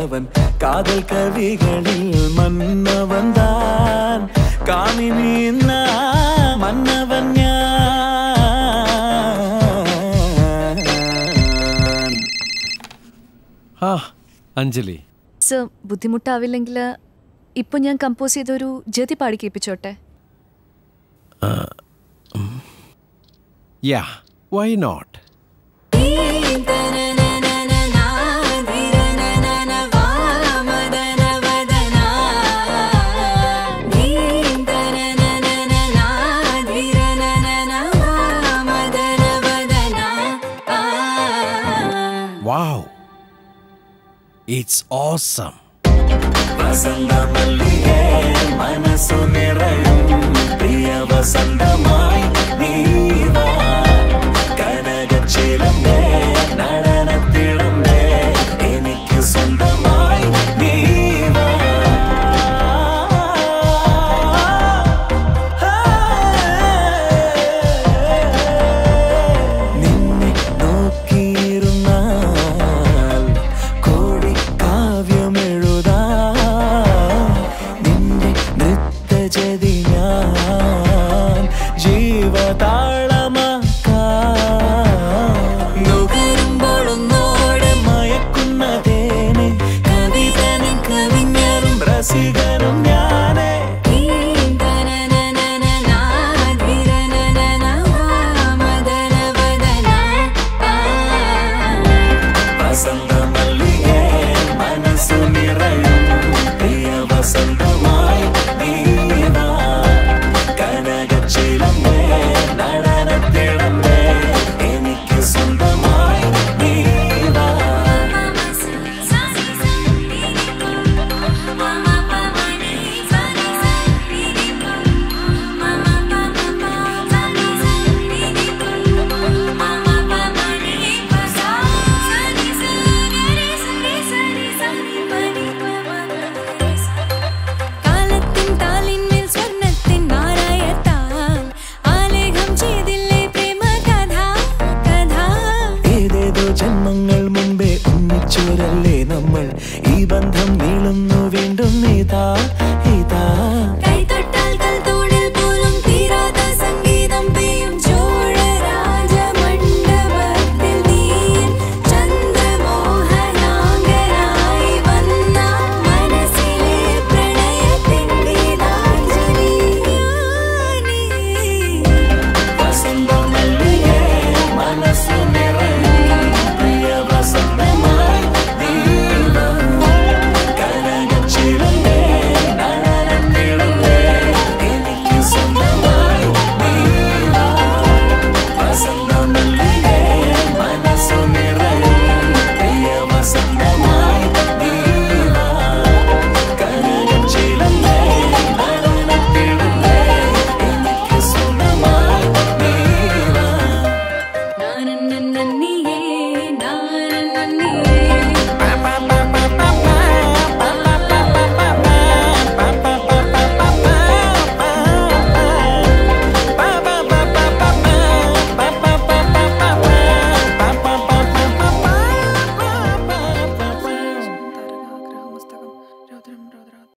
வந்தவன் காதல் கவிகளில் மன்னவன் தான் காமினி நான் மன்னவன் ഞാൻ ആ അഞ്ജലി സർ ബുദ്ധിമുട്ടാവില്ലെങ്കിൽ ഇപ്പൊ ഞാൻ കമ്പോസ് ചെയ്തൊരു ജതി പാടി കേൾപ്പിച്ചോട്ടെ yeah why not wow it's awesome വസന്തമല്ലിയേ മനസ്സു നിറയും പ്രിയ വസന്തമായി നീവാ കനകച്ചിലമ്പേ നടനത്തിളമ്പേ എനിക്ക് സ്വന്തമായി നീവാ നിന്നെ നോക്കിയിരുന്നാൽ കോടി കാവ്യമെഴുതാ നിന്റെ നൃത്തജതി ഞാൻ ജീവതാളമാക്കാം നുകരുമ്പോഴൊന്നോടെ മയക്കുന്ന തേനെ കവിതനും കവിஞரும் രസികനും ഞാനേ വസന്തമല്ലിയേ മനസ്സു നിറയും പ്രിയ വസന്തമായി നീവാ കനകച്ചിലമ്പേ നടനത്തിളമ്പേ എനിക്ക് സ്വന്തമായി നീവാ കാലത്തിൻ താലിന്മേൽ സ്വർണ്ണത്തിൻ നാരായത്താൽ ആലേഖം ചെയ്തില്ലേ പ്രേമ കഥ കഥ ഏതേതോ ജന്മങ്ങൾ മുമ്പേ ഒന്നിച്ചോരല്ലേ നമ്മൾ ഈ ബന്ധം നീളുന്നു വീണ്ടും ഇതാ ഇതാ